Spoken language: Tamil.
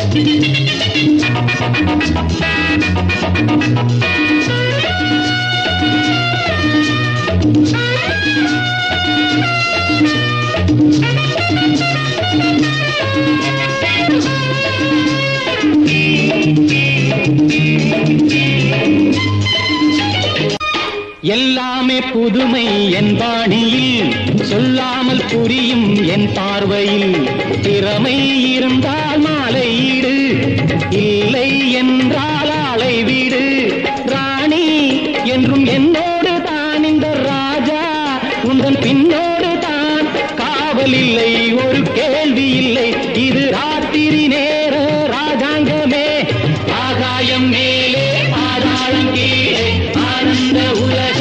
எல்லாமே புதுமை என் பாணியில் சொல்லாமல் புரியும் என் பார்வையில் திறமை இருந்தால் மாலையீடு இல்லை என்றால் ஆளை வீடு ராணி என்றும் என்னோடு தான் இந்த ராஜா உந்தன் பின்னோடு தான் காவல் இல்லை ஒரு கேள்வி இல்லை இது ராத்திரி நேர ராஜாங்கமே ஆகாயம் மேலே ஆதாளம் கீழே ஆனந்த உலக